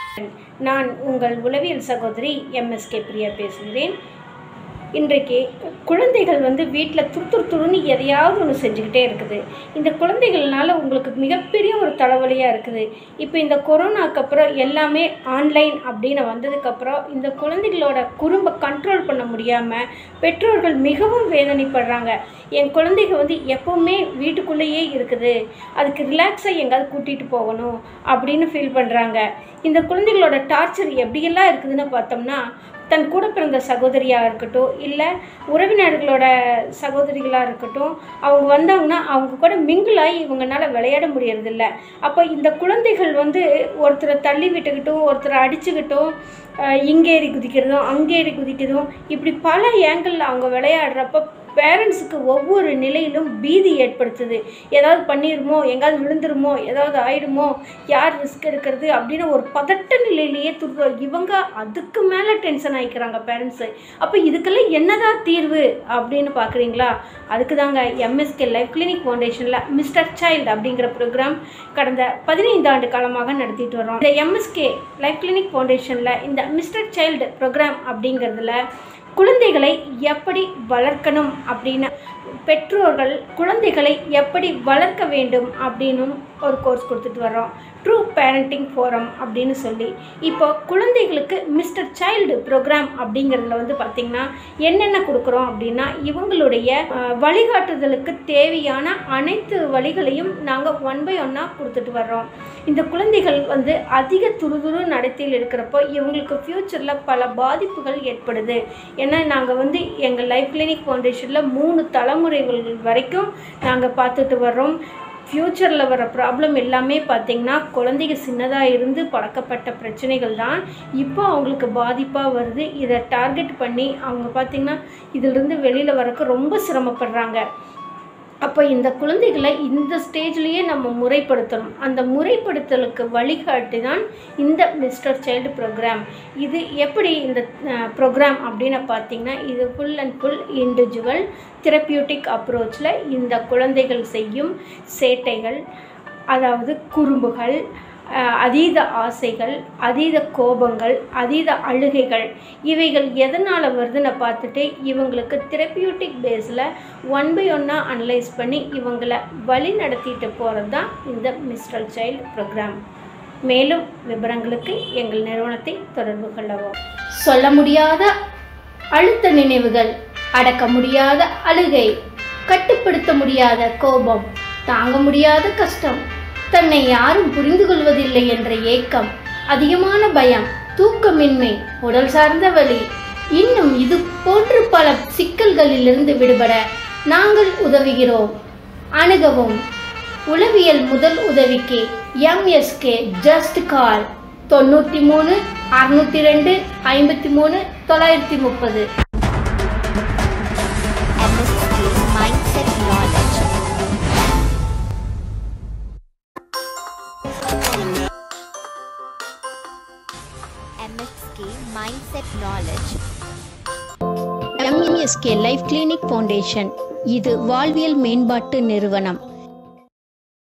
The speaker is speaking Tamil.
நான் உங்கள் உளவியல் சகோதரி எம்எஸ்கே பிரியா பேசுகிறேன் இன்றைக்கு குழந்தைகள் வந்து வீட்டில் துரு துரு துருன்னு எதையாவது ஒன்று செஞ்சுக்கிட்டே இருக்குது இந்த குழந்தைகள்னால உங்களுக்கு மிகப்பெரிய ஒரு தலைவலியாக இருக்குது இப்போ இந்த கொரோனாக்கு அப்புறம் எல்லாமே ஆன்லைன் அப்படின்னு வந்ததுக்கப்புறம் இந்த குழந்தைகளோட குறும்பை கண்ட்ரோல் பண்ண முடியாமல் பெற்றோர்கள் மிகவும் வேதனைப்படுறாங்க என் குழந்தைங்க வந்து எப்போவுமே வீட்டுக்குள்ளேயே இருக்குது அதுக்கு ரிலாக்ஸாக எங்கேயாவது கூட்டிகிட்டு போகணும் அப்படின்னு ஃபீல் பண்ணுறாங்க இந்த குழந்தைகளோட டார்ச்சர் எப்படியெல்லாம் இருக்குதுன்னு பார்த்தோம்னா தன் கூட பிறந்த சகோதரியாக இருக்கட்டும் இல்லை உறவினர்களோட சகோதரிகளாக இருக்கட்டும் அவங்க வந்தாங்கன்னா அவங்க கூட மிங்கிளாகி இவங்கனால விளையாட முடியறதில்ல அப்போ இந்த குழந்தைகள் வந்து ஒருத்தரை தள்ளி விட்டுக்கிட்டும் ஒருத்தரை அடிச்சுக்கிட்டும் அஹ், இங்கே ஏறி குதிக்கிறதும் அங்கே ஏறி குதிக்கிறதும் இப்படி பல ஏங்கிளில் அவங்க விளையாடுறப்ப பேரண்ட்ஸுக்கு ஒவ்வொரு நிலையிலும் பீதி ஏற்படுத்துது ஏதாவது பண்ணிடுமோ எங்காவது விழுந்துருமோ ஏதாவது ஆயிடுமோ யார் ரிஸ்க் எடுக்கிறது அப்படின்னு ஒரு பதட்ட நிலையிலேயே துரு இவங்க அதுக்கு மேலே டென்ஷன் ஆகிக்கிறாங்க பேரண்ட்ஸு அப்போ இதுக்கெல்லாம் என்னதான் தீர்வு அப்படின்னு பார்க்குறீங்களா அதுக்கு தாங்க எம்எஸ்கே லைஃப் கிளினிக் ஃபவுண்டேஷனில் மிஸ்டர் சைல்டு அப்படிங்கிற ப்ரோக்ராம் கடந்த பதினைந்து ஆண்டு காலமாக நடத்திட்டு வரோம் இந்த எம்எஸ்கே லைஃப் கிளினிக் ஃபவுண்டேஷனில் இந்த மிஸ்டர் சைல்டு ப்ரோக்ராம் அப்படிங்கிறதுல குழந்தைகளை எப்படி வளர்க்கணும் அப்படின்னு பெற்றோர்கள் குழந்தைகளை எப்படி வளர்க்க வேண்டும் அப்படின்னும் ஒரு கோர்ஸ் கொடுத்துட்டு வர்றோம் ட்ரூ பேரண்டிங் ஃபோரம் அப்படின்னு சொல்லி இப்போ குழந்தைகளுக்கு மிஸ்டர் சைல்டு ப்ரோக்ராம் அப்படிங்கிறதுல வந்து பார்த்திங்கன்னா என்னென்ன கொடுக்குறோம் அப்படின்னா இவங்களுடைய அஹ், வழிகாட்டுதலுக்கு தேவையான அனைத்து வழிகளையும் நாங்கள் ஒன் பை ஒன்னாக கொடுத்துட்டு வர்றோம் இந்த குழந்தைகள் வந்து அதிக துருதுரு நடத்தையில் இருக்கிறப்போ இவங்களுக்கு ஃப்யூச்சரில் பல பாதிப்புகள் ஏற்படுது ஏன்னா நாங்கள் வந்து எங்கள் லைஃப் கிளினிக் ஃபவுண்டேஷனில் மூணு தலைமுறைகள் வரைக்கும் நாங்கள் பார்த்துட்டு வர்றோம் ஃப்யூச்சரில் வர ப்ராப்ளம் எல்லாமே பார்த்திங்கன்னா குழந்தைங்க சின்னதாக இருந்து பழக்கப்பட்ட பிரச்சனைகள் தான் இப்போ அவங்களுக்கு பாதிப்பாக வருது இதை டார்கெட் பண்ணி அவங்க பார்த்திங்கன்னா இதிலிருந்து வெளியில் வரக்கு ரொம்ப சிரமப்படுறாங்க அப்போ இந்த குழந்தைகளை இந்த ஸ்டேஜ்லேயே நம்ம முறைப்படுத்தணும் அந்த முறைப்படுத்தலுக்கு வழிகாட்டி தான் இந்த மிஸ்டர் சைல்டு ப்ரோக்ராம் இது எப்படி இந்த ப்ரோக்ராம் அப்படின்னு பார்த்தீங்கன்னா இது full and full individual therapeutic அப்ரோச்சில் இந்த குழந்தைகள் செய்யும் சேட்டைகள் அதாவது குறும்புகள் அஹ், அதீத ஆசைகள் அதீத கோபங்கள் அதீத அழுகைகள் இவைகள் எதனால் வருதுன்னு பார்த்துட்டு இவங்களுக்கு தெரப்பியூட்டிக் பேஸில் ஒன் பை ஒன்னாக அனலைஸ் பண்ணி இவங்களை வழி நடத்திட்டு போகிறது தான் இந்த மிஸ்டர் சைல்டு ப்ரோக்ராம் மேலும் விவரங்களுக்கு எங்கள் நிறுவனத்தை தொடர்பு கொள்ளவும் சொல்ல முடியாத அழுத்த நினைவுகள் அடக்க முடியாத அழுகை கட்டுப்படுத்த முடியாத கோபம் தாங்க முடியாத கஷ்டம் தன்னை யாரும் புரிந்து கொள்வதில்லை என்ற ஏக்கம் அதிகமான பயம் தூக்கமின்மை உடல் சார்ந்த வலி இன்னும் இது போன்று பல சிக்கல்களிலிருந்து விடுபட நாங்கள் உதவுகிறோம் அணுகவும் உளவியல் முதல் உதவிக்கு எம்எஸ்கே ஜஸ்ட் கால் தொண்ணூற்றி மூணு அறுநூற்றி ரெண்டு ஐம்பத்தி மூணு தொள்ளாயிரத்தி முப்பது MSK Mindset Knowledge. MSK Mindset Knowledge. MSK life clinic foundation இது வாழ்வியல் மேம்பாட்டு நிறுவனம்